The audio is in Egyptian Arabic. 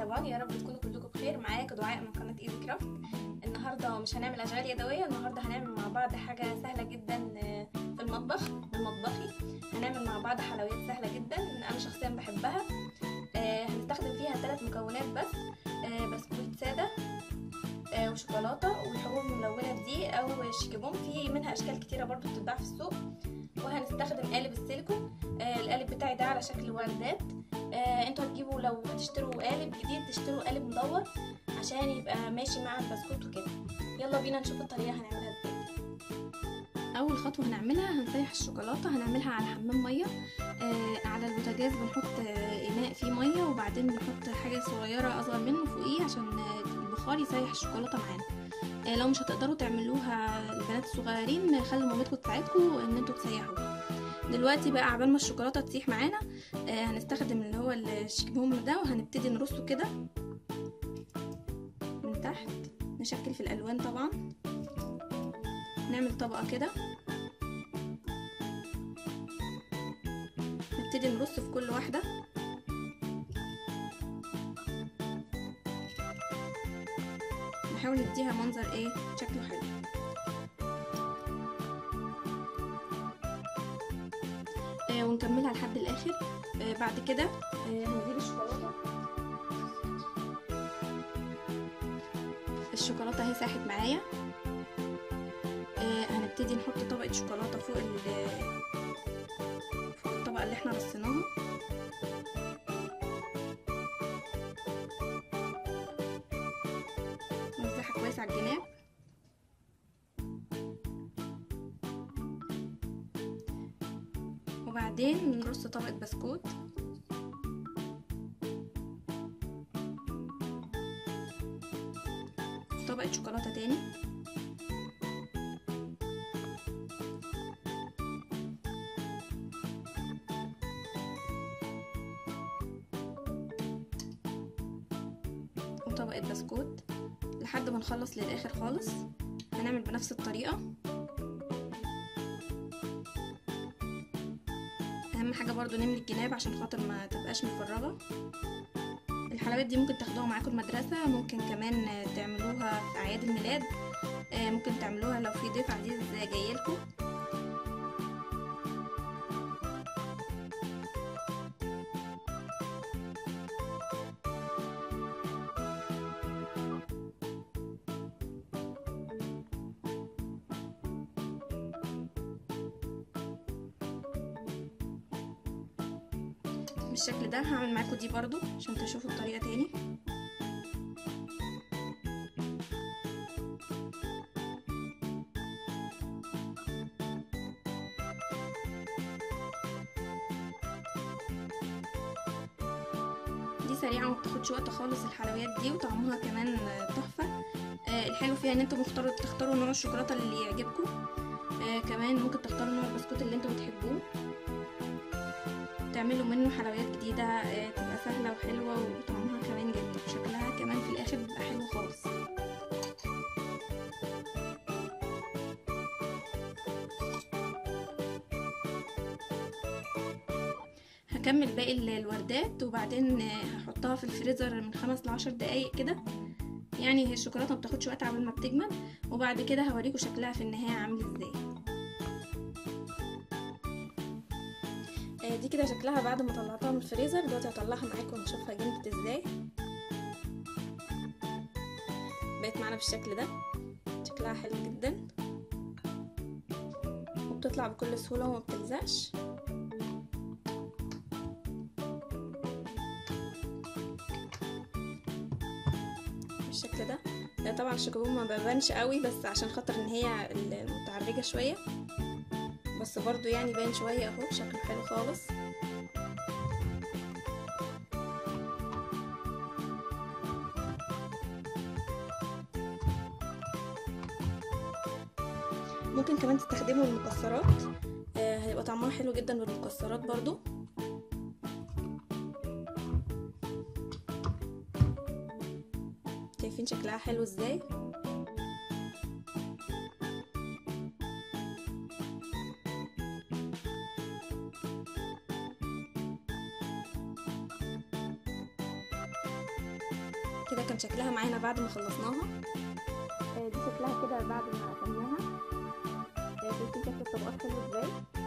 طبعا يا رب تكونوا كلكم بخير معاكم دعاء من قناه ايزي كرافت النهارده مش هنعمل اشغال يدويه النهارده هنعمل مع بعض حاجه سهله جدا في المطبخ المطبخي هنعمل مع بعض حلويات سهله جدا انا شخصيا بحبها آه هنستخدم فيها ثلاث مكونات بس آه بسكوت ساده آه وشوكولاته والحبوب الملونه دي او الشيكيبون في منها اشكال كتيره برضو بتتباع في السوق وهنستخدم قالب السيليكون آه القالب بتاعي ده على شكل وردات آه انتوا هتجيبوا لو هتشتروا قالب جديد تشتروا قالب مدور عشان يبقى ماشي مع البسكوت وكده يلا بينا نشوف الطريقه هنعملها ازاي اول خطوه هنعملها هنسيح الشوكولاته هنعملها على حمام ميه آه على البوتاجاز بنحط آه اناء فيه ميه وبعدين بنحط حاجه صغيره اصغر منه فوقيه عشان آه البخار يسيح الشوكولاته معانا آه لو مش هتقدروا تعملوها البنات الصغيرين خلي مامتكم تساعدكم ان انتوا تسيحوا دلوقتي بقى عبال ما الشوكولاته تسيح معانا آه هنستخدم اللي هو الشيكبوم ده وهنبتدي نرصه كده من تحت نشكل في الالوان طبعا نعمل طبقه كده نبتدي نرص في كل واحده نحاول نديها منظر ايه شكله حلو آه ونكملها لحد الاخر آه بعد كده آه هنجيب الشوكولاته الشوكولاته اهي ساحت معايا آه هنبتدي نحط طبقه شوكولاته فوق فوق الطبقه اللي احنا رصيناها نوزعها كويس على الجناب وبعدين نرص طبقة بسكوت طبقة شوكولاتة تاني وطبقة بسكوت لحد ما نخلص للآخر خالص هنعمل بنفس الطريقة اهم حاجه برضو نملي الجناب عشان خاطر ما تبقاش مفرغه الحلويات دي ممكن تاخدوها معاكم المدرسه ممكن كمان تعملوها في اعياد الميلاد ممكن تعملوها لو في ضيف عزيز جايلكم بالشكل ده هعمل معاكم دي برضو عشان تشوفوا الطريقة تاني دي سريعة وما بتاخدش وقت خالص الحلويات دي وطعمها كمان تحفة آه الحلو فيها ان انتوا مختاروا تختاروا نوع الشوكولاتة اللي يعجبكم آه كمان ممكن تختاروا نوع البسكوت اللي انتوا بتحبوه تعملوا منه حلويات جديدة آه تبقى سهلة وحلوة وطعمها كمان جدا وشكلها كمان في الاخر بيبقى حلو خالص هكمل باقي الوردات وبعدين هحطها في الفريزر من خمس لعشر دقايق كده يعني هي الشوكولاته ما بتاخدش وقت قبل ما بتجمد وبعد كده هوريكم شكلها في النهايه عامل ازاي دي كده شكلها بعد ما طلعتها من الفريزر دلوقتي هطلعها معاكم ونشوفها جمدت ازاي بقت معانا بالشكل ده شكلها حلو جدا وبتطلع بكل سهوله وما بتلزقش بالشكل ده طبعا الشوكولاته ما بيبانش قوي بس عشان خاطر ان هي المتعرجه شويه بس برضو يعني باين شويه اهو شكله حلو خالص ممكن كمان تستخدموا المكسرات آه هيبقى طعمها حلو جدا بالمكسرات برضو شايفين شكلها حلو ازاي كده كان شكلها معانا بعد ما خلصناها آه، دي شكلها كده بعد ما قسمناها آه، شايفين شكل الطبقات حلو ازاي